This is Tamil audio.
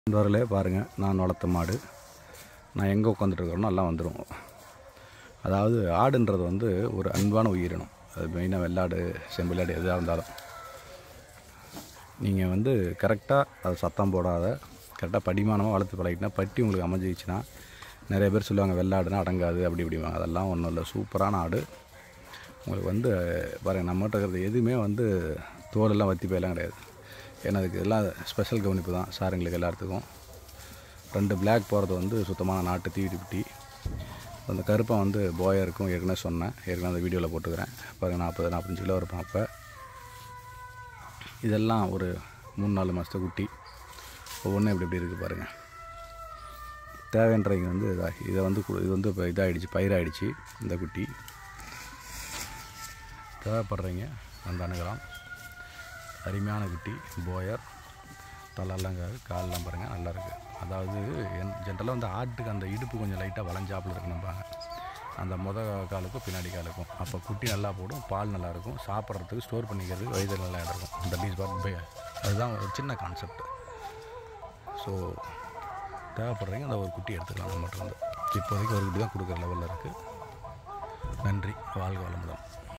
வரலே பாருங்கள் நான் வளர்த்த மாடு நான் எங்கே உட்காந்துட்ருக்கேனோ எல்லாம் வந்துடும் அதாவது ஆடுன்றது வந்து ஒரு அன்பான உயிரினம் அது மெயினாக வெள்ளாடு செம்பிள்ளாடு எதாக இருந்தாலும் நீங்கள் வந்து கரெக்டாக அது சத்தம் போடாத கரெக்டாக படிமானமாக வளர்த்து பழகிட்டா பட்டி உங்களுக்கு அமைஞ்சிச்சுன்னா நிறைய பேர் சொல்லுவாங்க வெள்ளாடுனா அடங்காது அப்படி இப்படிவாங்க அதெல்லாம் ஒன்றும் இல்லை சூப்பரான ஆடு உங்களுக்கு வந்து பாருங்கள் நம்மகிட்ட இருக்கிறது எதுவுமே வந்து தோலெல்லாம் வத்தி போயெல்லாம் கிடையாது ஏன்னா அதுக்கு எல்லாம் ஸ்பெஷல் கவனிப்பு தான் சாருங்களுக்கு எல்லாத்துக்கும் ரெண்டு பிளாக் போகிறது வந்து சுத்தமான நாட்டு தீவிட்டி குட்டி அந்த கருப்பை வந்து போயாக இருக்கும் ஏற்கனவே சொன்னேன் ஏற்கனவே அந்த வீடியோவில் போட்டுக்கிறேன் பாருங்கள் நாற்பது நாற்பத்தஞ்சு கிலோ இருப்பான் அப்போ இதெல்லாம் ஒரு மூணு நாலு மாதத்து குட்டி ஒவ்வொன்றும் எப்படி எப்படி இருக்குது பாருங்கள் தேவைன்றவங்க வந்து இதா இதை வந்து கு- இது வந்து இப்போ இதாகிடுச்சு பயிராகிடுச்சு இந்த குட்டி தேவைப்படுறீங்க வந்து அணுகலாம் அருமையான குட்டி போயர் தலையெல்லாம் கா- கால்லாம் பாருங்கள் நல்லா இருக்குது அதாவது என் ஜென்ரலாக வந்து ஆட்டுக்கு அந்த இடுப்பு கொஞ்சம் லைட்டாக வளைஞ்சாப்புல இருக்கணும்பாங்க அந்த முத காலுக்கும் பின்னாடி காலுக்கும் அப்போ குட்டி நல்லா போடும் பால் நல்லா இருக்கும் சாப்பிட்றதுக்கு ஸ்டோர் பண்ணிக்கிறதுக்கு வயிறு நல்லா இடம் இருக்கும் இந்த பீஸ் பாட் பே அதுதான் ஒரு சின்ன கான்செப்ட் ஸோ தேவைப்படுறீங்க அந்த ஒரு குட்டி எடுத்துக்கலாம் நம்மகிட்ட இருந்து இப்போதைக்கு ஒரு குட்டி தான் கொடுக்குற லெவலில் இருக்குது நன்றி வாழ்க வளமுடன்